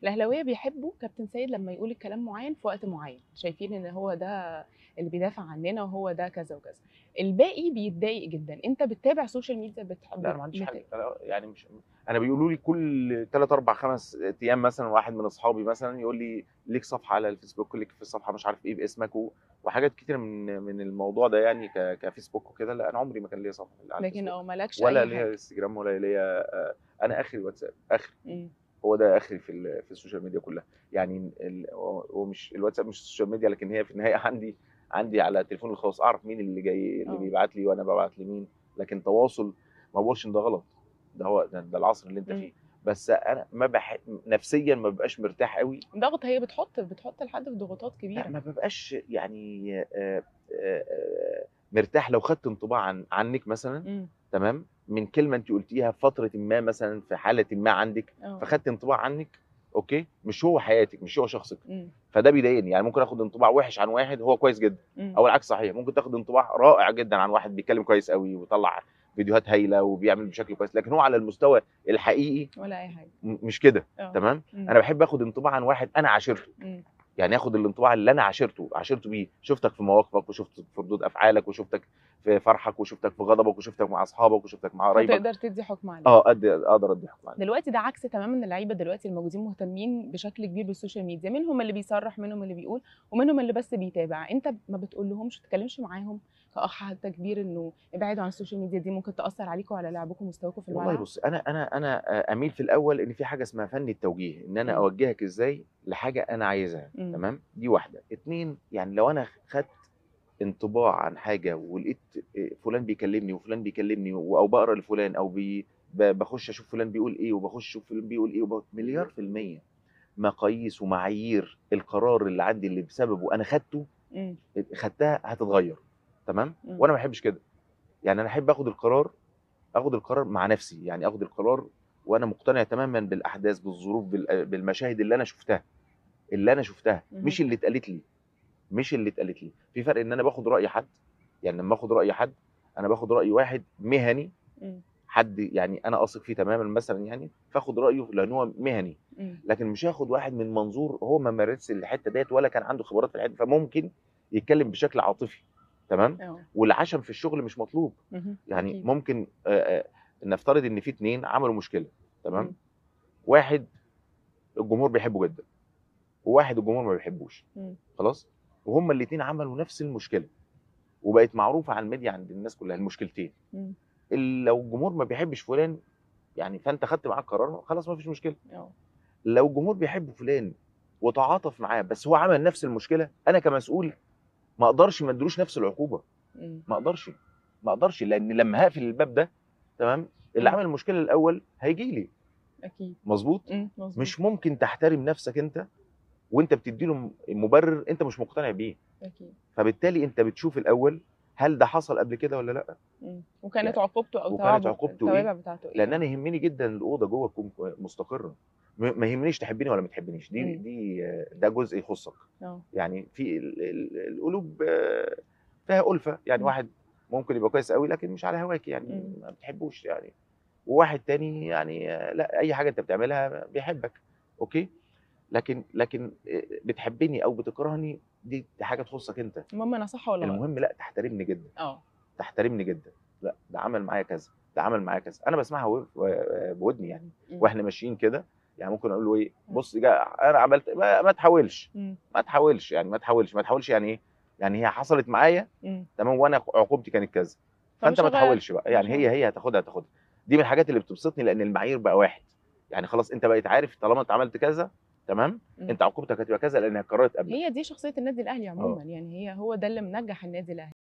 الاهلاويه بيحبوا كابتن سيد لما يقول الكلام معين في وقت معين شايفين ان هو ده اللي بيدافع عننا وهو ده كذا وكذا الباقي بيتضايق جدا انت بتتابع سوشيال ميديا بتحب لا انا ما عنديش بت- حاجه أنا يعني مش انا بيقولوا لي كل 3 4 5 ايام مثلا واحد من اصحابي مثلا يقول لي ليك صفحه على الفيسبوك ليك في الصفحه مش عارف ايه باسمك و... وحاجات كتير من من الموضوع ده يعني ك... كفيسبوك وكده لا انا عمري ما كان ليا صفحه على لكن الفيسبوك. اه مالكش ولا اي ليا حاجه انستجرام ولا ليا آه، انا اخري واتساب اخري مم. هو ده اخري في ال- في السوشيال ميديا كلها يعني ال- هو هو مش الواتساب مش السوشيال ميديا لكن هي في النهايه عندي عندي على التليفون الخاص اعرف مين اللي جاي اللي اه. بيبعت لي وانا ببعت لمين لكن تواصل ما بقولش ان ده غلط ده هو ده, ده العصر اللي انت مم. فيه بس انا ما بح... نفسيا ما ببقاش مرتاح قوي ضغط هي بتحط بتحط الحد في ضغوطات لا كبيره ما ببقاش يعني آه، آه، آه، مرتاح لو خدت انطباع عن عنك مثلا مم. تمام من كلمه انت قلتيها في فتره ما مثلا في حاله ما عندك اه. فخدت انطباع عنك اوكي مش هو حياتك مش هو شخصك مم. فده بيضايقني يعني ممكن اخد انطباع وحش عن واحد هو كويس جدا مم. او العكس صحيح ممكن تاخد انطباع رائع جدا عن واحد بيتكلم كويس قوي ويطلع فيديوهات هايله وبيعمل بشكل كويس لكن هو على المستوى الحقيقي ولا اي حاجه م- مش كده اه. تمام مم. انا بحب اخد انطباع عن واحد انا عاشرته مم. يعني اخد الانطباع اللي انا عاشرته عاشرته بيه شفتك في مواقفك وشفتك في ردود افعالك وشفتك في فرحك وشفتك في غضبك وشفتك مع اصحابك وشفتك مع قرايبك فتقدر تدي حكم عليه اه قد اقدر ادي حكم عليه دلوقتي ده عكس تماما اللعيبه دلوقتي الموجودين مهتمين بشكل كبير بالسوشيال ميديا منهم اللي بيصرح منهم اللي بيقول ومنهم اللي بس بيتابع انت ما بتقول لهمش تتكلمش معاهم كاخ حتى كبير انه ابعدوا عن السوشيال ميديا دي ممكن تاثر عليكم وعلى لعبكم ومستواكم في والله الملعب بص انا انا انا آه، اميل في الاول ان في حاجه اسمها فن التوجيه ان انا مم. اوجهك ازاي لحاجه انا عايزها مم. تمام دي واحده اتنين يعني لو انا خدت انطباع عن حاجه ولقيت آه، فلان بيكلمني وفلان بيكلمني و- او بقرا لفلان او بي ب- بخش اشوف فلان بيقول ايه وبخش اشوف فلان بيقول ايه وب- مليار في الميه مقاييس ومعايير القرار اللي عندي اللي بسببه انا خدته مم. خدتها هتتغير تمام مم. وانا ما بحبش كده يعني انا احب اخد القرار اخد القرار مع نفسي يعني اخد القرار وانا مقتنع تماما بالاحداث بالظروف بال- بالمشاهد اللي انا شفتها اللي انا شفتها مهم. مش اللي اتقالت لي مش اللي اتقالت لي في فرق ان انا باخد راي حد يعني لما اخد راي حد انا باخد راي واحد مهني مم. حد يعني انا اثق فيه تماما مثلا يعني فاخد رايه لان هو مهني مم. لكن مش هاخد واحد من منظور هو ما مارسش الحته ديت ولا كان عنده خبرات في الحته فممكن يتكلم بشكل عاطفي تمام اه والعشم في الشغل مش مطلوب مهم. يعني أكيد. ممكن آه، آه، نفترض ان في اتنين عملوا مشكله تمام مم. واحد الجمهور بيحبه جدا وواحد الجمهور ما بيحبوش مم. خلاص وهما الاتنين عملوا نفس المشكله وبقت معروفه على الميديا عند الناس كلها المشكلتين مم. ال- لو الجمهور ما بيحبش فلان يعني فانت خدت معاه قرار خلاص ما فيش مشكله اه لو الجمهور بيحب فلان وتعاطف معاه بس هو عمل نفس المشكله انا كمسؤول ما اقدرش ما ادروش نفس العقوبه مم. ما اقدرش ما اقدرش لان لما هقفل الباب ده تمام اللي مم. عمل المشكله الاول هيجي لي اكيد مظبوط مم. مظبوط. مش ممكن تحترم نفسك انت وانت بتدي له مبرر انت مش مقتنع بيه اكيد فبالتالي انت بتشوف الاول هل ده حصل قبل كده ولا لا مم. وكانت يعني- عقوبته او وكانت توابع- عقوبته إيه؟ التوابع بتاعته ايه لان انا يهمني جدا الاوضه جوه تكون مستقره م- ما يهمنيش تحبني ولا ما تحبنيش دي مم. دي آه، ده جزء يخصك اه يعني في ال- ال- القلوب آه، فيها ألفة يعني مم. واحد ممكن يبقى كويس قوي لكن مش على هواك يعني مم. ما بتحبوش يعني وواحد تاني يعني آه، لا اي حاجه انت بتعملها بيحبك اوكي لكن لكن آه، بتحبني او بتكرهني دي دي حاجه تخصك انت المهم انا صح ولا غلط المهم لا تحترمني جدا اه تحترمني جدا لا ده عمل معايا كذا ده عمل معايا كذا انا بسمعها و- و- بودني يعني مم. واحنا ماشيين كده يعني ممكن اقول له ايه مم. بص جا انا عملت ما, ما تحاولش مم. ما تحاولش يعني ما تحاولش ما تحاولش يعني ايه يعني هي حصلت معايا مم. تمام وانا عقوبتي كانت كذا فانت فمش ما هغير. تحاولش بقى يعني مش هي هي هتاخدها هتاخدها دي من الحاجات اللي بتبسطني لان المعايير بقى واحد يعني خلاص انت بقيت عارف طالما انت عملت كذا تمام مم. انت عقوبتك هتبقى كذا لانها اتكررت قبل هي دي شخصيه النادي الاهلي عموما يعني هي هو ده اللي منجح النادي الاهلي